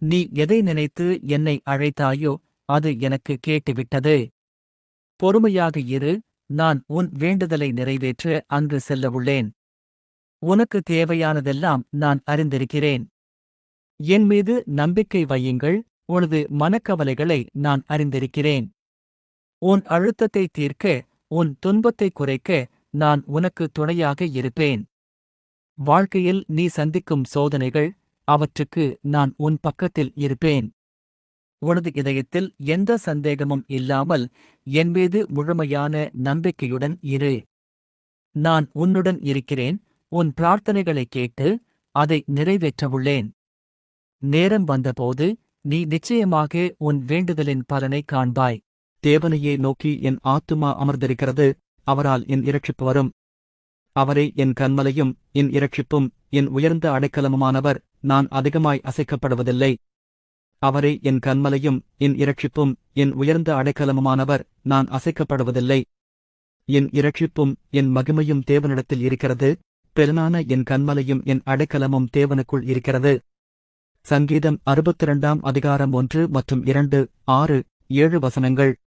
நீ எதை நினைத்து என்னை அழைத்தாயோ அது எனக்கு கேட்டுவிட்டது பொறுமையாக இரு நான் உன் வேண்டுதலை நிறைவேற்ற அங்கு செல்லவுள்ளேன் உனக்கு தேவையானதெல்லாம் நான் அறிந்திருக்கிறேன் என் மீது நம்பிக்கை வையுங்கள் உனது மனக்கவலைகளை நான் அறிந்திருக்கிறேன் உன் அழுத்தத்தை தீர்க்க உன் துன்பத்தை குறைக்க நான் உனக்கு துணையாக இருப்பேன் வாழ்க்கையில் நீ சந்திக்கும் சோதனைகள் அவற்றுக்கு நான் உன் பக்கத்தில் இருப்பேன் உனது இதயத்தில் எந்த சந்தேகமும் இல்லாமல் என் மீது முழுமையான நம்பிக்கையுடன் இரு நான் உன்னுடன் இருக்கிறேன் உன் பிரார்த்தனைகளை கேட்டு அதை நிறைவேற்றவுள்ளேன் நேரம் வந்தபோது நீ நிச்சயமாக உன் வேண்டுதலின் பலனை காண்பாய் தேவனையே நோக்கி என் ஆத்துமா அமர்ந்திருக்கிறது அவரால் என் இரட்சிப்பு வரும் அவரே என் கண்மலையும் என் இரட்சிப்பும் என் உயர்ந்த அடைக்கலமுமானவர் நான் அதிகமாய் அசைக்கப்படுவதில்லை அவரே என் கண்மலையும் என் இரட்சிப்பும் என் உயர்ந்த அடைக்கலமுமானவர் நான் அசைக்கப்படுவதில்லை என் இரட்சிப்பும் என் மகிமையும் தேவனிடத்தில் இருக்கிறது பெருனான என் கண்மலையும் என் அடைக்கலமும் தேவனுக்குள் இருக்கிறது சங்கீதம் அறுபத்திரண்டாம் அதிகாரம் ஒன்று மற்றும் இரண்டு ஆறு ஏழு வசனங்கள்